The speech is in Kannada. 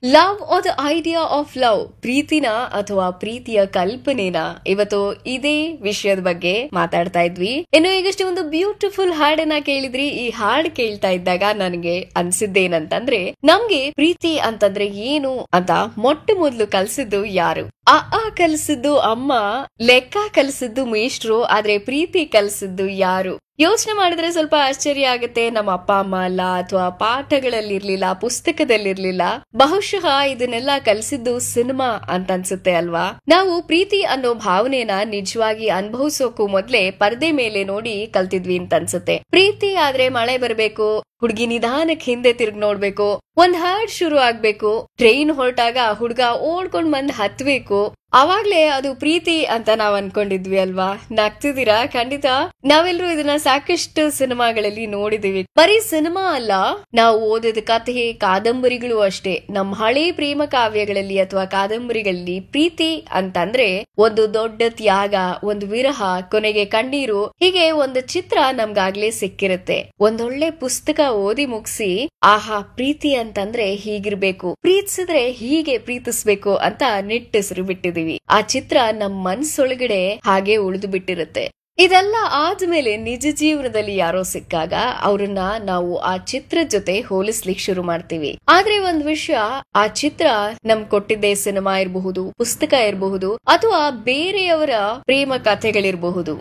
love or the idea of love ಪ್ರೀತಿನ ಅಥವಾ ಪ್ರೀತಿಯ ಕಲ್ಪನೆನ ಇವತ್ತು ಇದೇ ವಿಷಯದ ಬಗ್ಗೆ ಮಾತಾಡ್ತಾ ಇದ್ವಿ ಇನ್ನು ಈಗಷ್ಟೇ ಒಂದು ಬ್ಯೂಟಿಫುಲ್ ಹಾಡನ್ನ ಕೇಳಿದ್ರಿ ಈ ಹಾಡ್ ಕೇಳ್ತಾ ಇದ್ದಾಗ ನನಗೆ ಅನ್ಸಿದ್ದೇನಂತಂದ್ರೆ ನಮ್ಗೆ ಪ್ರೀತಿ ಅಂತಂದ್ರೆ ಏನು ಅಂತ ಮೊಟ್ಟ ಮೊದಲು ಕಲ್ಸಿದ್ದು ಯಾರು ಅ ಆ ಕಲ್ಸಿದ್ದು ಅಮ್ಮ ಲೆಕ್ಕ ಕಲ್ಸಿದ್ದು ಮೇಷ್ಟ್ರು ಆದ್ರೆ ಪ್ರೀತಿ ಕಲ್ಸಿದ್ದು ಯಾರು ಯೋಚನೆ ಮಾಡಿದ್ರೆ ಸ್ವಲ್ಪ ಆಶ್ಚರ್ಯ ಆಗುತ್ತೆ ನಮ್ಮ ಅಪ್ಪ ಅಮ್ಮ ಅಲ್ಲ ಅಥವಾ ಪಾಠಗಳಲ್ಲಿರ್ಲಿಲ್ಲ ಪುಸ್ತಕದಲ್ಲಿರ್ಲಿಲ್ಲ ಬಹುಶಃ ಇದನ್ನೆಲ್ಲ ಕಲಿಸಿದ್ದು ಸಿನಿಮಾ ಅಂತ ಅನ್ಸುತ್ತೆ ಅಲ್ವಾ ನಾವು ಪ್ರೀತಿ ಅನ್ನೋ ಭಾವನೆನ ನಿಜವಾಗಿ ಅನುಭವಿಸೋಕು ಮೊದ್ಲೇ ಪರದೆ ಮೇಲೆ ನೋಡಿ ಕಲ್ತಿದ್ವಿ ಅಂತ ಅನ್ಸುತ್ತೆ ಪ್ರೀತಿ ಆದ್ರೆ ಮಳೆ ಬರ್ಬೇಕು ಹುಡುಗಿ ನಿಧಾನಕ್ಕೆ ಹಿಂದೆ ತಿರ್ಗ್ ನೋಡ್ಬೇಕು ಒಂದ್ ಹಾಡ್ ಶುರು ಆಗ್ಬೇಕು ಟ್ರೈನ್ ಹೊರಟಾಗ ಹುಡ್ಗ ಓಡ್ಕೊಂಡ್ ಬಂದ್ ಹತ್ಬೇಕು ಅವಾಗ್ಲೇ ಅದು ಪ್ರೀತಿ ಅಂತ ನಾವ್ ಅನ್ಕೊಂಡಿದ್ವಿ ಅಲ್ವಾ ನಗ್ತಿದ್ದೀರಾ ಖಂಡಿತ ನಾವೆಲ್ಲರೂ ಇದನ್ನ ಸಾಕಷ್ಟು ಸಿನಿಮಾಗಳಲ್ಲಿ ನೋಡಿದೀವಿ ಬರೀ ಸಿನಿಮಾ ಅಲ್ಲ ನಾವು ಓದಿದ ಕಥೆ ಕಾದಂಬರಿಗಳು ಅಷ್ಟೇ ನಮ್ಮ ಹಳೆ ಪ್ರೇಮ ಕಾವ್ಯಗಳಲ್ಲಿ ಅಥವಾ ಕಾದಂಬರಿಗಳಲ್ಲಿ ಪ್ರೀತಿ ಅಂತಂದ್ರೆ ಒಂದು ದೊಡ್ಡ ತ್ಯಾಗ ಒಂದು ವಿರಹ ಕೊನೆಗೆ ಕಣ್ಣೀರು ಹೀಗೆ ಒಂದು ಚಿತ್ರ ನಮ್ಗಾಗ್ಲೇ ಸಿಕ್ಕಿರುತ್ತೆ ಒಂದೊಳ್ಳೆ ಪುಸ್ತಕ ಓದಿ ಮುಗಿಸಿ ಆಹಾ ಪ್ರೀತಿ ಅಂತಂದ್ರೆ ಹೀಗಿರ್ಬೇಕು ಪ್ರೀತಿಸಿದ್ರೆ ಹೀಗೆ ಪ್ರೀತಿಸ್ಬೇಕು ಅಂತ ನಿಟ್ಟಿಸಿರು ಬಿಟ್ಟಿದೀವಿ ಆ ಚಿತ್ರ ನಮ್ ಮನ್ಸೊಳಗಡೆ ಹಾಗೆ ಉಳಿದು ಬಿಟ್ಟಿರುತ್ತೆ ಇದೆಲ್ಲ ಆದ್ಮೇಲೆ ನಿಜ ಜೀವನದಲ್ಲಿ ಯಾರೋ ಸಿಕ್ಕಾಗ ಅವ್ರನ್ನ ನಾವು ಆ ಚಿತ್ರದ ಜೊತೆ ಹೋಲಿಸ್ಲಿಕ್ ಶುರು ಮಾಡ್ತೀವಿ ಆದ್ರೆ ಒಂದ್ ವಿಷಯ ಆ ಚಿತ್ರ ನಮ್ ಕೊಟ್ಟಿದ್ದೇ ಸಿನಿಮಾ ಇರಬಹುದು ಪುಸ್ತಕ ಇರಬಹುದು ಅಥವಾ ಬೇರೆಯವರ ಪ್ರೇಮ ಕಥೆಗಳಿರಬಹುದು